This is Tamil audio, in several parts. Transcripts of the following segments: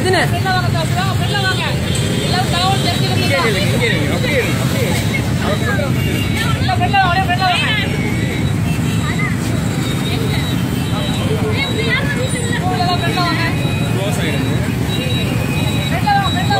ரஜினி ஃப்ரெண்ட்ல வாங்க சார் வாங்க ஃப்ரெண்ட்ல வாங்க எல்லாரும் தகவல் தெரிஞ்சுக்கிறீங்க இல்ல ஃப்ரெண்ட்ல வாங்க ஃப்ரெண்ட்ல வாங்க எல்லாம் ஃப்ரெண்ட்ல வாங்க ஃப்ரெண்ட்ல வாங்க ஃப்ரெண்ட்ல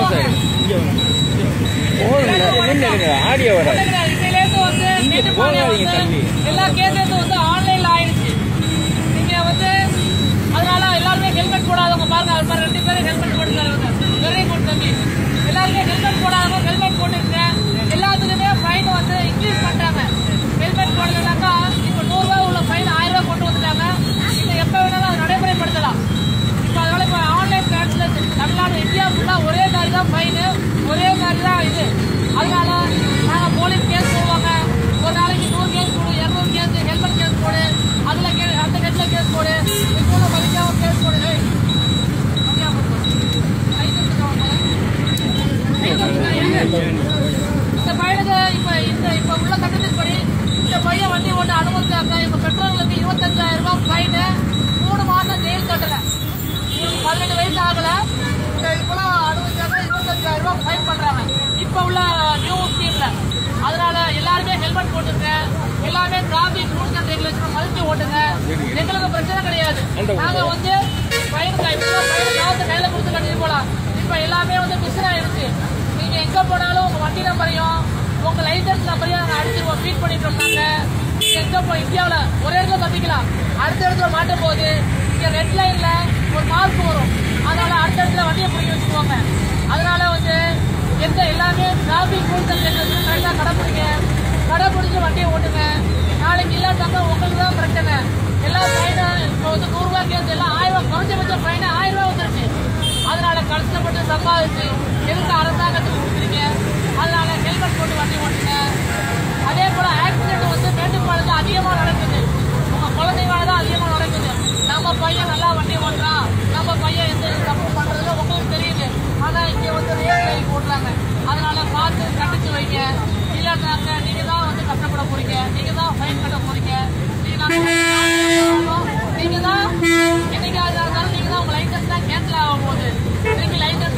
வாங்க ஆடியோ வர இதுலேருந்து வந்து மேட்டுப்பாளையம் வந்து எல்லா கேசஸும் வந்து ஆன்லைன்ல ஆயிடுச்சு நீங்க வந்து அதனால எல்லாருமே ஹெல்மெட் போடாதவங்க பாருங்க அது மாதிரி ரெண்டு பேரும் ஹெல்மெட் போட்டுருக்காங்க வெரி குட் தம்பி எல்லாருமே ஹெல்மெட் போடாதவங்க ஹெல்மெட் போட்டுருங்க எல்லாத்துக்குமே ஃபைன் வந்து இன்க்ரீஸ் பண்றாங்க ஹெல்மெட் போடலனாக்கா இப்போ நூறுரூவா உள்ள ஃபைன் ஆயிரம் ரூபாய் கொண்டு வந்துட்டாங்க இப்போ எப்போ வேணாலும் அதை நடைமுறைப்படுத்தலாம் இப்போ அதனால இப்போ ஆன்லைன் டிரான்ஸ்லேஷன் தமிழ்நாடு இந்தியா ஃபுல்லாக ஒரே மாதிரி தான் ஃபைனு ஒரே மாதிரி தான் இது அதனால நாங்கள் போலீஸ் கேஸ் போடுவாங்க ஒரு நாளைக்கு நூறு கேஸ் போடு இரநூறு கேஸ் ஹெல்மெட் கேஸ் போடு அதில் கே அந்த கேஸில் கேஸ் போடு இப்போ மதிக்காம கேஸ் போடு ஏய், மதிக்காம போடு. லைசன்ஸ் இருக்கா உன் மேல? லைசன்ஸ் இருக்கா? எங்க? இந்த பையனுக்கு இப்ப இந்த இப்ப உள்ள சட்டத்தின்படி இந்த பையன் வண்டி ஓட்ட அனுமதிச்சாக்க இப்ப பெட்ரோலுக்கு இருபத்தஞ்சாயிரம் ரூபாய் ஃபைனு மூணு மாசம் ஜெயில் கட்டல இவனுக்கு பதினெட்டு வயசு ஆகல இந்த இப்பெல்லாம் அனுமதிச்சாக்க இருபத்தஞ்சாயிரம் ரூபாய் ஃபைன் பண்றாங்க இப்ப உள்ள நியூ ஸ்கீம்ல அதனால எல்லாருமே ஹெல்மெட் போட்டுங்க எல்லாமே டிராபிக் ரூல்ஸ் அண்ட் ரெகுலேஷன் மதிச்சு ஓட்டுங்க எங்களுக்கு பிரச்சனை கிடையாது நாங்க வந்து பையன் பையன் காலத்தை கையில கொடுத்து கட்டிட்டு போலாம் இப்ப எல்லாமே வந்து மிஷின் ஆயிடுச்சு நீங்க எங்க போனாலும் உங்க வண்டி நம்பரையும் உங்க லைசன்ஸ் நம்பரையும் நாங்க அடிச்சிருவோம் ஃபீட் பண்ணிட்டோம்னாங்க நீங்க எங்க போய் இந்தியாவுல ஒரு இடத்துல தப்பிக்கலாம் அடுத்த இடத்துல மாட்டும் போது இங்க ரெட் லைன்ல ஒரு மார்க் வரும் அதனால அடுத்த இடத்துல வண்டியை பிடிக்க வச்சுக்குவாங்க அதனால வந்து எந்த எல்லாமே டிராபிக் ரூல்ஸ் அண்ட் ரெகுலேஷன் கரெக்டாக கடைப்பிடிங்க கடைப்பிடிச்சு வண்டியை ஓட்டுங்க நாளைக்கு இல்லாட்டாங்க உங்களுக்கு தான் பிரச்சனை எல்லாம் ஃபைனு இப்போ வந்து நூறுரூவா கேஸ் எல்லாம் ஆயிரம் ரூபாய் குறைஞ்சபட்சம் ஃபைனு ஆயிரம் ரூபாய் வந்துருச்சு அதனால கஷ்டப்பட்டு சம்பாதிச்சு எதுக்கு அரசாங்கத்துக்கு கொடுக்குறீங்க அதனால ஹெல்மெட் போட்டு வண்டி ஓட்டுங்க அதே போல ஆக்சிடென்ட் வந்து மேட்டுப்பாளையத்தில் அதிகமாக நடக்குது உங்க குழந்தைங்களால தான் அதிகமாக நடக்குது நம்ம பையன் நல்லா வண்டி ஓட்டுறான் நம்ம பையன் எந்த தப்பு பண்றதுல உங்களுக்கு தெரியுது ஆனா இங்க வந்து ரேட் லைட் போடுறாங்க அதனால பார்த்து கண்டிச்சு வைங்க இல்லைன்னாக்க நீங்க தான் வந்து கஷ்டப்பட போறீங்க நீங்க தான் ஃபைன் கட்ட போறீங்க நீங்க தான் நீங்க தான் என்னைக்காவது இருந்தாலும் நீங்க தான் உங்க லைசன்ஸ் தான் கேன்சல் ஆக போகுது திரும்பி லைசன்ஸ்